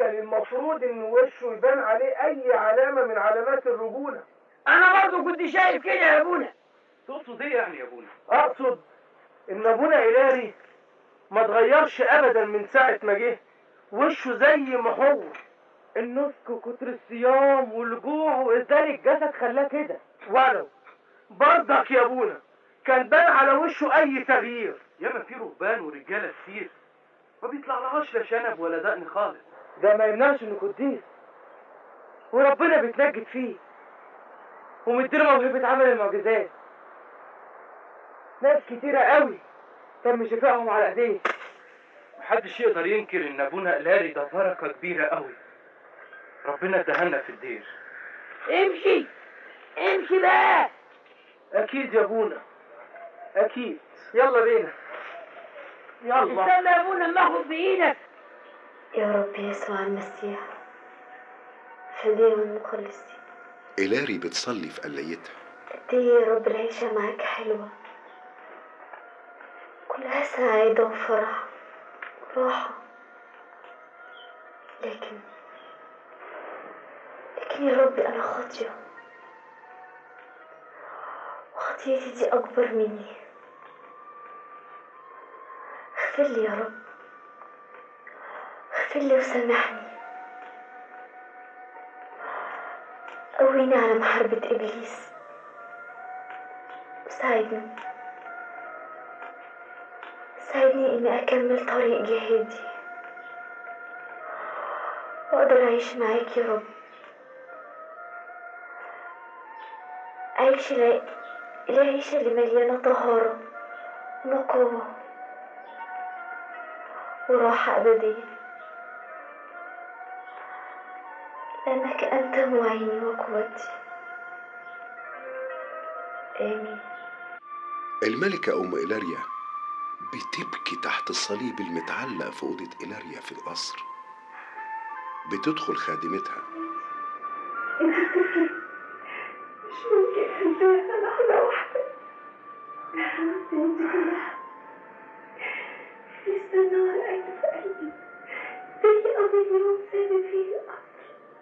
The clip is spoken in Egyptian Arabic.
كان المفروض ان وشه يبان عليه اي علامة من علامات الرجولة انا برضه كنت شايف كده يا ابونا تقصد ايه يعني يا ابونا اقصد ان ابونا هلالي ما اتغيرش ابدا من ساعة ما جه وشه زي ما هو النسك وكتر الصيام والجوع وإزاي الجسد خلاه كده ولو برضك يا ابونا كان بان على وشه اي تغيير ياما في رهبان ورجاله كتير ما بيطلعلهاش لا شنب ولا دقن خالص ده ما يمنعش انه قديس وربنا بيتنجد فيه ومديله موهبة عمل المعجزات ناس كتيرة قوي تم شفائهم على ايديه محدش يقدر ينكر ان ابونا قلاري ده بركه كبيره قوي ربنا ادهنا في الدير امشي امشي بقى اكيد يا ابونا اكيد يلا بينا يلا استنى يا ابونا اما اخد بايدك يا رب يسوع المسيح فدينا المخلصين إلاري بتصلي في قليتها قد ايه يا رب العيشة معاك حلوة كلها سعادة وفرح وراحة لكن لكن يا رب أنا خاطية وخطيتي دي أكبر مني اغفر لي يا رب اغفر لي وسامحني قويني على محاربة إبليس وساعدني ساعدني إني أكمل طريق جهادي وأقدر أعيش معاك يا رب أعيش الع- العيشة اللي مليانة طهارة ونقاوة وراحة أبدية لأنك أنت معيني وقوتي آمين الملكة أم إلاريا بتبكي تحت الصليب المتعلق في أوضة إلاريا في القصر بتدخل خادمتها مش ممكن أنساها لحظة واحدة لسه النار قايدة في قلبي زي أول يوم سابق فيه الأرض